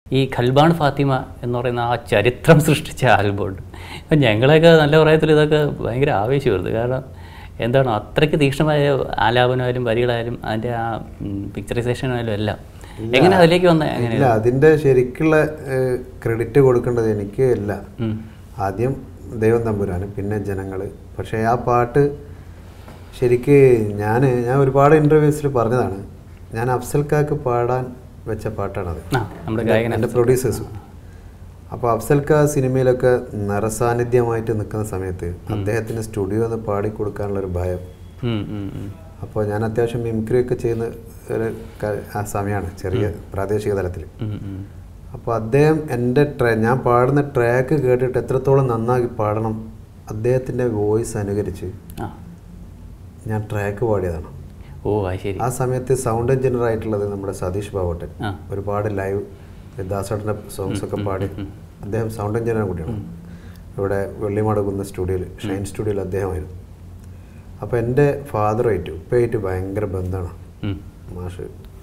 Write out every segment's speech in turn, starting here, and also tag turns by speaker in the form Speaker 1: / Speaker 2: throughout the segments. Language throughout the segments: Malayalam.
Speaker 1: ഈ ഖൽബാൺ ഫാത്തിമ എന്ന് പറയുന്ന ആ ചരിത്രം സൃഷ്ടിച്ച ആൽബമുണ്ട് അപ്പം ഞങ്ങളെയൊക്കെ നല്ല പ്രായത്തിൽ ഇതൊക്കെ ഭയങ്കര ആവേശമായിരുന്നു കാരണം എന്താണ് അത്രയ്ക്ക് തീക്ഷ്ണമായ ആലാപനമായാലും വരികളായാലും അതിൻ്റെ ആ പിക്ചറൈസേഷനായാലും എല്ലാം എങ്ങനെ അതിലേക്ക് വന്ന എങ്ങനെ
Speaker 2: ഇല്ല അതിന്റെ ശരിക്കുള്ള ക്രെഡിറ്റ് കൊടുക്കേണ്ടത് എനിക്ക് അല്ല
Speaker 1: ഉം.
Speaker 2: ആദ്യം ദൈവം തമ്പുരാന് പിന്നെ ജനങ്ങൾ പക്ഷേ ആ പാട്ട് ശരിക്ക് ഞാൻ ഞാൻ ഒരുപാട് ഇൻ്റർവ്യൂസിൽ പറഞ്ഞതാണ് ഞാൻ അഫ്സൽ കാക്ക് പാടാൻ വെച്ച പാട്ടാണത്
Speaker 1: ആ നമ്മുടെ ഗായകൻ
Speaker 2: എൻ്റെ പ്രൊഡ്യൂസേഴ്സും അപ്പോൾ അഫ്സൽ ഖാ സിനിമയിലൊക്കെ നിറസാന്നിധ്യമായിട്ട് നിൽക്കുന്ന സമയത്ത് അദ്ദേഹത്തിന് സ്റ്റുഡിയോ ഒന്ന് പാടി കൊടുക്കാനുള്ള ഒരു ഭയം
Speaker 1: ഉം, ഉം, ഉം.
Speaker 2: അപ്പോൾ ഞാൻ അത്യാവശ്യം മിമിക്രി ഒക്കെ ചെയ്യുന്ന ഒരു ക- ആ സമയമാണ് ചെറിയ പ്രാദേശിക തലത്തിൽ
Speaker 1: ഉം, ഉം.
Speaker 2: അപ്പോൾ അദ്ദേഹം എൻ്റെ ട്രാ ഞാൻ പാടുന്ന ട്രാക്ക് കേട്ടിട്ട് എത്രത്തോളം നന്നാക്കി പാടണം അദ്ദേഹത്തിൻ്റെ വോയിസ് അനുകരിച്ച്
Speaker 1: ആ
Speaker 2: ഞാൻ ട്രാക്ക് പാടിയതാണ്
Speaker 1: ഓ അത് ശരി
Speaker 2: ആ സമയത്ത് സൗണ്ട് എഞ്ചിനീയർ ആയിട്ടുള്ളത് നമ്മുടെ സതീഷ് ബാവട്ടൻ
Speaker 1: ആ.
Speaker 2: ഒരുപാട് ലൈവ് ദാസേട്ടൻ്റെ സോങ്സ് ഒക്കെ പാടി അദ്ദേഹം സൗണ്ട് എഞ്ചിനീയർ കൂടിയാണ് ഇവിടെ വെള്ളിമടകുന്ന സ്റ്റുഡിയോയിൽ ഷൈൻ സ്റ്റുഡിയോയിൽ അദ്ദേഹമായിരുന്നു അപ്പോൾ എൻ്റെ ഫാദറുമായിട്ട് ഉപ്പയായിട്ട് ഭയങ്കര ബന്ധമാണ്
Speaker 1: ഉം.
Speaker 2: മാഷ്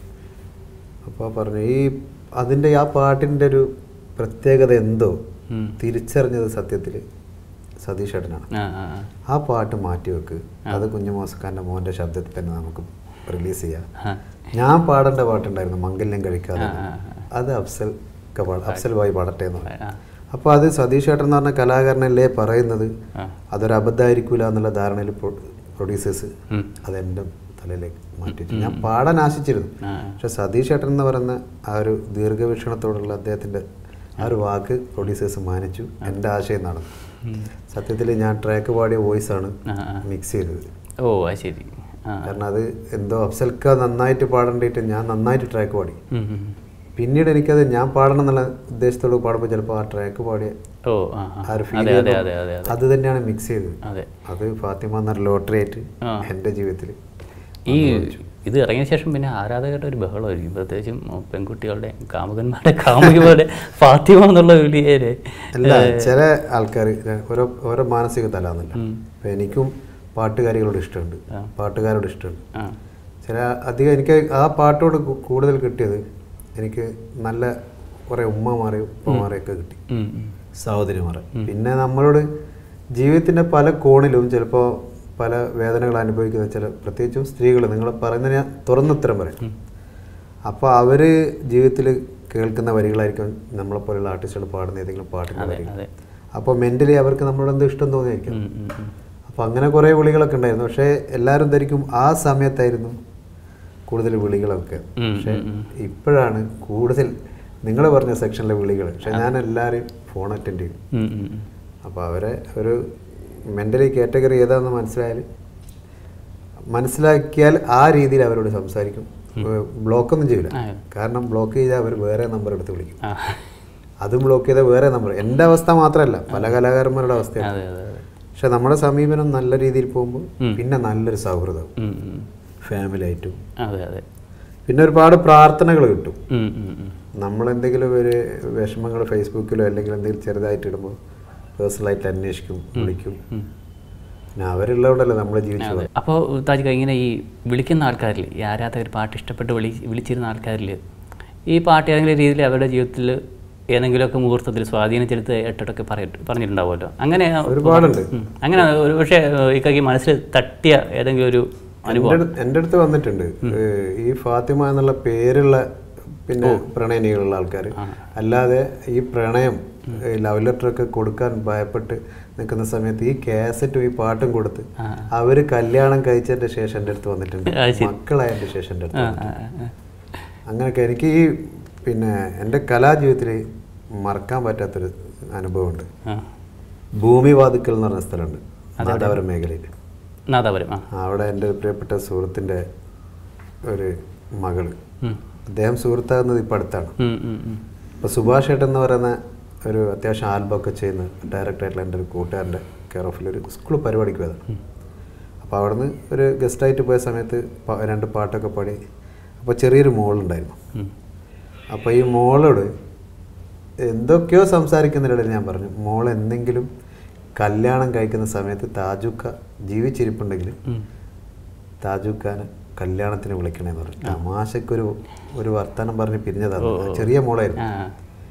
Speaker 2: അപ്പോൾ പറഞ്ഞു ഈ അതിൻ്റെ ആ പാട്ടിൻ്റെ ഒരു പ്രത്യേകത എന്തോ
Speaker 1: ഉം.
Speaker 2: തിരിച്ചറിഞ്ഞത് സത്യത്തിൽ സതീഷ് ഏട്ടനാണ്
Speaker 1: ആ ആ ആ.
Speaker 2: ആ പാട്ട് മാറ്റി വെക്ക് അത് കുഞ്ഞുമോസക്കാരൻ്റെ മോൻ്റെ ശബ്ദത്തിൽ തന്നെ നമുക്ക് റിലീസ് ചെയ്യാം
Speaker 1: ആ.
Speaker 2: ഞാൻ പാടേണ്ട പാട്ടുണ്ടായിരുന്നു മംഗല്യം കഴിക്കാതെ
Speaker 1: ആ, ആ,
Speaker 2: അത് അഫ്സൽ ഒക്കെ പാട അഫ്സൽ ഭായി പാടട്ടെ എന്ന് പറഞ്ഞു
Speaker 1: ആ.
Speaker 2: അപ്പോൾ അത് സതീഷ് ഏട്ടൻ എന്ന് പറഞ്ഞ കലാകാരനല്ലേ പറയുന്നത്
Speaker 1: ആ.
Speaker 2: അതൊരു അബദ്ധമായിരിക്കില്ല എന്നുള്ള ധാരണയിൽ പ്രൊഡ്യൂസേഴ്സ്
Speaker 1: ഉം.
Speaker 2: അതെൻ്റെ തലയിലേക്ക് മാറ്റി വെച്ചു. ഞാൻ പാടാൻ ആശിച്ചിരുന്നു
Speaker 1: ആ.
Speaker 2: പക്ഷെ സതീഷ് ഏട്ടൻ എന്ന് പറയുന്ന ആ ഒരു ദീർഘവീക്ഷണത്തോടുള്ള അദ്ദേഹത്തിൻ്റെ ആ ഒരു വാക്ക് പ്രൊഡ്യൂസേഴ്സ് മാനിച്ചു എൻ്റെ ആശയം നടന്നു സത്യത്തിൽ ഞാൻ ട്രാക്ക് പാടിയ വോയിസാണ്
Speaker 1: ആ, ആ.
Speaker 2: മിക്സ് ചെയ്തത്
Speaker 1: ഓ അത് ശരി ആ
Speaker 2: കാരണം അത് എന്തോ അഫ്സൽക്ക നന്നായിട്ട് പാടേണ്ടിയിട്ട് ഞാൻ നന്നായിട്ട് ട്രാക്ക് പാടി
Speaker 1: ഉം, ഉം.
Speaker 2: പിന്നീട് എനിക്കത് ഞാൻ പാടണം എന്നുള്ള ഉദ്ദേശത്തോട് പാടുമ്പോൾ ചിലപ്പോൾ ആ ട്രാക്ക് പാടിയ
Speaker 1: ഓ ആ ആ.
Speaker 2: ആ ഒരു ഫീൽ
Speaker 1: അതെ അതെ അതെ അതെ അതെ
Speaker 2: അത് തന്നെയാണ് മിക്സ് ചെയ്തത്
Speaker 1: അതെ
Speaker 2: അത് ഫാത്തിമ എന്നൊരു ലോട്ടറി ആയിട്ട്
Speaker 1: ആ.
Speaker 2: എൻ്റെ ജീവിതത്തിൽ
Speaker 1: ഈ ഇത് ഇറങ്ങിയ ശേഷം പിന്നെ ആരാധകരുടെ ഒരു ബഹളമായിരിക്കും പ്രത്യേകിച്ചും പെൺകുട്ടികളുടെ കാമുകന്മാരുടെ കാമുകിമാരുടെ ഫാത്തിമ എന്നുള്ള വിളിയേര്
Speaker 2: അല്ല ചില ആൾക്കാർ ഓരോ ഓരോ മാനസിക തലാന്നല്ല ഇപ്പം എനിക്കും പാട്ടുകാരികളോട് ഇഷ്ടമുണ്ട്
Speaker 1: ആ.
Speaker 2: പാട്ടുകാരോട് ഇഷ്ടമുണ്ട്
Speaker 1: ആ
Speaker 2: ചില അധികം എനിക്ക് ആ പാട്ടോട് കു- കൂടുതൽ കിട്ടിയത് എനിക്ക് നല്ല കുറേ ഉമ്മമാരെയും ഉപ്പമാരെയൊക്കെ കിട്ടി
Speaker 1: ഉം, ഉം.
Speaker 2: സഹോദരിമാരെ പിന്നെ നമ്മളോട് ജീവിതത്തിൻ്റെ പല കോണിലും ചിലപ്പോൾ പല വേദനകൾ അനുഭവിക്കുന്ന ചില പ്രത്യേകിച്ചും സ്ത്രീകൾ നിങ്ങൾ പറയുന്നതിന് ഞാൻ തുറന്നുത്തരം പറയാം അപ്പോൾ അവർ ജീവിതത്തിൽ കേൾക്കുന്ന വരികളായിരിക്കും നമ്മളെപ്പോലുള്ള ആർട്ടിസ്റ്റുകൾ പാടുന്ന ഏതെങ്കിലും പാട്ടിൻ്റെ
Speaker 1: അതെ
Speaker 2: വരികൾ
Speaker 1: അതെ
Speaker 2: അപ്പോൾ മെൻ്റലി അവർക്ക് നമ്മളോട് എന്തോ ഇഷ്ടം തോന്നിയായിരിക്കും
Speaker 1: ഉം, ഉം, ഉം.
Speaker 2: അപ്പോൾ അങ്ങനെ കുറേ വിളികളൊക്കെ ഉണ്ടായിരുന്നു പക്ഷേ എല്ലാവരും ധരിക്കും ആ സമയത്തായിരുന്നു കൂടുതൽ വിളികളൊക്കെ
Speaker 1: ഉം,
Speaker 2: പക്ഷേ
Speaker 1: ഉം, ഉം.
Speaker 2: ഇപ്പോഴാണ് കൂടുതൽ നിങ്ങൾ പറഞ്ഞ സെക്ഷനിലെ വിളികൾ പക്ഷേ ഞാൻ എല്ലാവരെയും ഫോൺ അറ്റൻഡ് ചെയ്യും
Speaker 1: ഉം, ഉം, ഉം.
Speaker 2: അപ്പോൾ അവരെ ഒരു മെൻ്റലി കാറ്റഗറി ഏതാണെന്ന് മനസ്സിലായാൽ മനസ്സിലാക്കിയാൽ ആ രീതിയിൽ അവരോട് സംസാരിക്കും ബ്ലോക്കൊന്നും ചെയ്യില്ല
Speaker 1: ആ.
Speaker 2: കാരണം ബ്ലോക്ക് ചെയ്താൽ അവർ വേറെ നമ്പർ എടുത്ത് വിളിക്കും
Speaker 1: ആ.
Speaker 2: അതും ബ്ലോക്ക് ചെയ്താൽ വേറെ നമ്പർ എൻ്റെ അവസ്ഥ മാത്രമല്ല പല കലാകാരന്മാരുടെ അവസ്ഥയാണ്
Speaker 1: അതെ അതെ അതെ
Speaker 2: പക്ഷെ നമ്മുടെ സമീപനം നല്ല രീതിയിൽ പോകുമ്പോൾ
Speaker 1: ഉം.
Speaker 2: പിന്നെ നല്ലൊരു സൗഹൃദം
Speaker 1: ഉം, ഉം.
Speaker 2: ഫാമിലി ആയിട്ടും
Speaker 1: അതെ അതെ
Speaker 2: പിന്നെ ഒരുപാട് പ്രാർത്ഥനകൾ കിട്ടും
Speaker 1: ഉം, ഉം, ഉം.
Speaker 2: നമ്മളെന്തെങ്കിലും ഒരു വിഷമങ്ങൾ ഫേസ്ബുക്കിലോ അല്ലെങ്കിൽ എന്തെങ്കിലും ചെറുതായിട്ട് ഇടുമ്പോൾ പേഴ്സണലായിട്ട് അന്വേഷിക്കും വിളിക്കും
Speaker 1: ഉം.
Speaker 2: പിന്നെ അവരുള്ളതുകൊണ്ടല്ലേ നമ്മൾ ജീവിച്ചു
Speaker 1: അതെ അപ്പോൾ താജിക ഇങ്ങനെ ഈ വിളിക്കുന്ന ആൾക്കാരിൽ ഈ ആരാധകർ പാട്ട് ഇഷ്ടപ്പെട്ട് വിളി വിളിച്ചിരുന്ന ആൾക്കാരിൽ ഈ പാട്ട് ഏതെങ്കിലും രീതിയിൽ അവരുടെ ജീവിതത്തിൽ ഏതെങ്കിലുമൊക്കെ മുഹൂർത്തത്തിൽ സ്വാധീനം ചെലുത്ത് എട്ടൊക്കെ പറയിട്ട് പറഞ്ഞിട്ടുണ്ടാവുമല്ലോ അങ്ങനെ
Speaker 2: ഒരുപാടുണ്ട്.
Speaker 1: ഉം. അങ്ങനെ ഒരു പക്ഷേ ഈ കൈ മനസ്സിൽ തട്ടിയ ഏതെങ്കിലും ഒരു അനുഭവം
Speaker 2: എൻ്റെ അടുത്ത് എൻ്റെ അടുത്ത് വന്നിട്ടുണ്ട് ഏഹ് ഈ ഫാത്തിമ എന്നുള്ള പേരുള്ള പിന്നെ പ്രണയിനികളുള്ള ആൾക്കാർ അല്ലാതെ ഈ പ്രണയം ലവ് ലെറ്റർ ഒക്കെ കൊടുക്കാൻ ഭയപ്പെട്ട് നിൽക്കുന്ന സമയത്ത് ഈ കാസറ്റും ഈ പാട്ടും കൊടുത്ത്
Speaker 1: ആ.
Speaker 2: അവര് കല്യാണം കഴിച്ചതിന്റെ ശേഷം എൻ്റെ അടുത്ത് വന്നിട്ടുണ്ട്
Speaker 1: അത് ശരി.
Speaker 2: മക്കളായതിന്റെ ശേഷം എൻ്റെ അടുത്ത്
Speaker 1: ആ,
Speaker 2: വന്നിട്ടുണ്ട്.
Speaker 1: ആ, ആ.
Speaker 2: അങ്ങനെയൊക്കെ എനിക്ക് ഈ പിന്നെ എൻ്റെ കലാജീവിതത്തിൽ മറക്കാൻ പറ്റാത്തൊരു അനുഭവമുണ്ട്
Speaker 1: ആ.
Speaker 2: ഭൂമി വാതുക്കൽ എന്ന് പറഞ്ഞ സ്ഥലമുണ്ട് നാദാപുരം മേഖലയിൽ
Speaker 1: നാദാപുരം ആ
Speaker 2: അവിടെ എൻ്റെ ഒരു പ്രിയപ്പെട്ട സുഹൃത്തിൻ്റെ ഒരു മകള്
Speaker 1: ഉം.
Speaker 2: അദ്ദേഹം സുഹൃത്താകുന്നത് ഇപ്പം അടുത്താണ്
Speaker 1: ഉം, ഉം, ഉം.
Speaker 2: ഇപ്പോൾ സുഭാഷ് ഏട്ടൻ എന്ന് പറയുന്ന ഒരു അത്യാവശ്യം ആൽബം ഒക്കെ ചെയ്യുന്ന ഡയറക്ടറായിട്ടുള്ള എൻ്റെ ഒരു കൂട്ടുകാരൻ്റെ കെയർ ഓഫിൽ ഒരു സ്കൂൾ പരിപാടിക്ക് പോയതാണ് അപ്പോൾ അവിടുന്ന് ഒരു ഗസ്റ്റായിട്ട് പോയ സമയത്ത് പ- രണ്ട് പാട്ടൊക്കെ പാടി അപ്പോൾ ചെറിയൊരു മോളുണ്ടായിരുന്നു
Speaker 1: ഉം.
Speaker 2: അപ്പോൾ ഈ മോളോട് എന്തൊക്കെയോ സംസാരിക്കുന്നതിനിടയിൽ ഞാൻ പറഞ്ഞു മോൾ എന്തെങ്കിലും കല്യാണം കഴിക്കുന്ന സമയത്ത് താജുക്ക ജീവിച്ചിരിപ്പുണ്ടെങ്കിൽ
Speaker 1: ഉം.
Speaker 2: താജുക്കാനെ കല്യാണത്തിന് വിളിക്കണേന്ന് പറഞ്ഞു തമാശക്കൊരു ഒരു വർത്തമാനം പറഞ്ഞ് പിരിഞ്ഞതാണ് ചെറിയ മോളായിരുന്നു
Speaker 1: ആ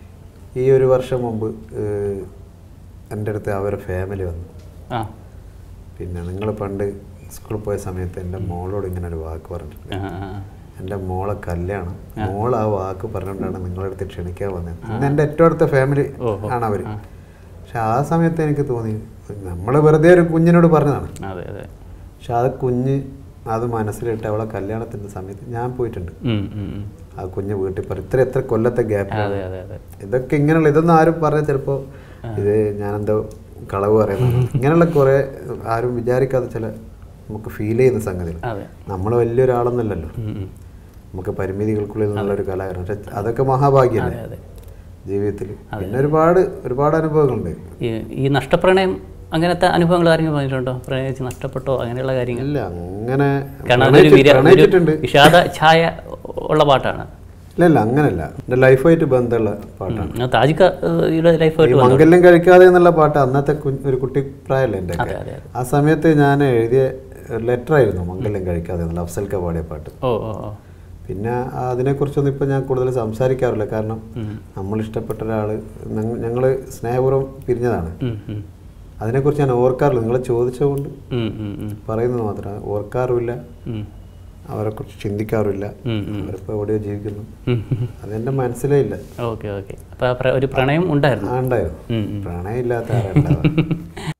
Speaker 2: ഈ ഒരു വർഷം മുമ്പ് ഏഹ്, എൻ്റെ അടുത്ത് അവരുടെ ഫാമിലി വന്നു
Speaker 1: ആ
Speaker 2: പിന്നെ നിങ്ങൾ പണ്ട് സ്കൂളിൽ പോയ സമയത്ത് എൻ്റെ മോളോട് ഇങ്ങനെ ഒരു വാക്ക് പറഞ്ഞിട്ടുണ്ട്
Speaker 1: ആ, ആ, ആ.
Speaker 2: എൻ്റെ മോളെ കല്യാണം മോൾ ആ വാക്ക് പറഞ്ഞുകൊണ്ടാണ് നിങ്ങളുടെ അടുത്ത് ക്ഷണിക്കാൻ വന്നത് ഇന്ന് എൻ്റെ ഏറ്റവും അടുത്ത ഫാമിലി
Speaker 1: ഓഹോ.
Speaker 2: ആണ് അവർ പക്ഷെ ആ സമയത്ത് എനിക്ക് തോന്നി നമ്മൾ വെറുതെ ഒരു കുഞ്ഞിനോട് പറഞ്ഞതാണ്
Speaker 1: അതെ അതെ
Speaker 2: പക്ഷെ ആ കുഞ്ഞ് അത് മനസ്സിലിട്ട് അവളെ കല്യാണത്തിൻ്റെ സമയത്ത് ഞാൻ പോയിട്ടുണ്ട്
Speaker 1: ഉം, ഉം, ഉം.
Speaker 2: ആ കുഞ്ഞ് വീട്ടിൽ പറ ഇത്ര എത്ര കൊല്ലത്തെ ഗ്യാപ്പ്
Speaker 1: അതെ അതെ അതെ
Speaker 2: ഇതൊക്കെ ഇങ്ങനെയുള്ള ഇതൊന്നും ആരും പറഞ്ഞാൽ ചിലപ്പോൾ ഇത് ഞാനെന്തോ കളവ് പറയുന്നത് ഇങ്ങനെയുള്ള കുറേ ആരും വിചാരിക്കാതെ ചില നമുക്ക് ഫീൽ ചെയ്യുന്ന സംഗതികൾ
Speaker 1: അതെ
Speaker 2: നമ്മൾ വലിയൊരാളൊന്നുമല്ലല്ലോ
Speaker 1: ഉം, ഉം.
Speaker 2: നമുക്ക് പരിമിതികൾക്കുള്ളിൽ നിന്നുള്ള ഒരു കലാകാരൻ പക്ഷെ അതൊക്കെ മഹാഭാഗ്യമല്ലേ
Speaker 1: അതെ അതെ
Speaker 2: ജീവിതത്തിൽ പിന്നെ ഒരുപാട് ഒരുപാട് അനുഭവങ്ങളുണ്ട്
Speaker 1: ഈ ഈ നഷ്ടപ്രണയം അങ്ങനത്തെ അനുഭവങ്ങൾ ആരെങ്കിലും പറഞ്ഞിട്ടുണ്ടോ പ്രണയിച്ച് നഷ്ടപ്പെട്ടോ അങ്ങനെയുള്ള കാര്യങ്ങൾ
Speaker 2: ഇല്ല അങ്ങനെ
Speaker 1: കാരണം അതൊരു
Speaker 2: പ്രണയിച്ച്-
Speaker 1: വിര- ഒരു
Speaker 2: പ്രണയിച്ചിട്ടുണ്ട്
Speaker 1: വിഷാദ ഛായ ഉള്ള പാട്ടാണ്
Speaker 2: ഇല്ല ഇല്ല അങ്ങനല്ല എൻ്റെ ലൈഫായിട്ട് ബന്ധമുള്ള പാട്ടാണ്
Speaker 1: ഉം. താജിക്കയുടെ
Speaker 2: ഈ
Speaker 1: ലൈഫായിട്ട്
Speaker 2: മംഗല്യം കഴിക്കാതെ എന്നുള്ള പാട്ട് അന്നത്തെ കുഞ്ഞ് ഒരു കുട്ടി പ്രായമല്ലേ എൻ്റെ
Speaker 1: അതെ അതെ
Speaker 2: ആ സമയത്ത് ഞാൻ എഴുതിയ ലെറ്റർ ആയിരുന്നു മംഗല്യം കഴിക്കാതെ എന്നുള്ള അഫ്സൽക്ക പാടിയ പാട്ട്
Speaker 1: ഓ ഓ ഓ
Speaker 2: പിന്നെ അതിനെക്കുറിച്ചൊന്നും ഇപ്പം ഞാൻ കൂടുതൽ സംസാരിക്കാറില്ല കാരണം
Speaker 1: ഉം.
Speaker 2: നമ്മൾ ഇഷ്ടപ്പെട്ട ഒരാൾ ഞങ്ങൾ സ്നേഹപൂർവ്വം പിരിഞ്ഞതാണ്
Speaker 1: ഉം, ഉം.
Speaker 2: അതിനെക്കുറിച്ച് ഞാൻ ഓർക്കാറില്ല നിങ്ങൾ ചോദിച്ചുകൊണ്ട്
Speaker 1: ഉം, ഉം, ഉം.
Speaker 2: പറയുന്നത് മാത്രമാണ് ഓർക്കാറുമില്ല
Speaker 1: ഉം.
Speaker 2: അവരെക്കുറിച്ച് ചിന്തിക്കാറുമില്ല
Speaker 1: ഉം, ഉം.
Speaker 2: അവരിപ്പോൾ എവിടെയോ ജീവിക്കുന്നു
Speaker 1: ഉം, ഉം.
Speaker 2: അതെൻ്റെ മനസ്സിലേ ഇല്ല
Speaker 1: ഓക്കെ ഓക്കെ അപ്പോൾ ഒരു പ്രണയം ഉണ്ടായിരുന്നു
Speaker 2: ആ ഉണ്ടായിരുന്നു
Speaker 1: ഉം, ഉം.
Speaker 2: പ്രണയമില്ലാത്ത ആരുണ്ടാവുക